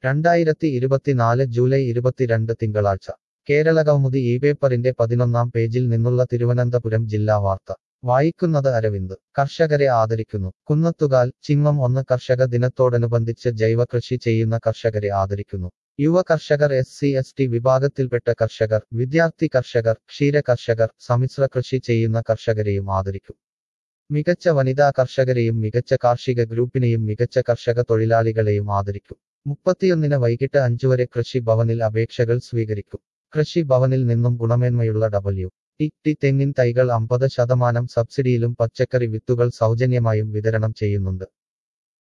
രണ്ടായിരത്തി ഇരുപത്തിനാല് ജൂലൈ ഇരുപത്തിരണ്ട് തിങ്കളാഴ്ച കേരള കൗമുദി ഈ പേപ്പറിന്റെ പതിനൊന്നാം പേജിൽ നിന്നുള്ള തിരുവനന്തപുരം ജില്ലാ വാർത്ത വായിക്കുന്നത് അരവിന്ദ് കർഷകരെ ആദരിക്കുന്നു കുന്നത്തുകാൽ ചിങ്ങം ഒന്ന് കർഷക ദിനത്തോടനുബന്ധിച്ച് ജൈവകൃഷി ചെയ്യുന്ന കർഷകരെ ആദരിക്കുന്നു യുവ കർഷകർ എസ് സി എസ് ടി വിഭാഗത്തിൽപ്പെട്ട കർഷകർ വിദ്യാർത്ഥി കർഷകർ ക്ഷീര കർഷകർ സമ്മിശ്ര കൃഷി ചെയ്യുന്ന കർഷകരെയും ആദരിക്കും മികച്ച വനിതാ കർഷകരെയും മികച്ച കാർഷിക ഗ്രൂപ്പിനെയും മികച്ച കർഷക തൊഴിലാളികളെയും ആദരിക്കും മുപ്പത്തിയൊന്നിന് വൈകിട്ട് അഞ്ചുവരെ കൃഷി ഭവനിൽ അപേക്ഷകൾ സ്വീകരിക്കും കൃഷി ഭവനിൽ നിന്നും ഗുണമേന്മയുള്ള ഡബ്ല്യു ടി ടി തെങ്ങിൻ തൈകൾ അമ്പത് ശതമാനം സബ്സിഡിയിലും പച്ചക്കറി വിത്തുകൾ സൗജന്യമായും വിതരണം ചെയ്യുന്നുണ്ട്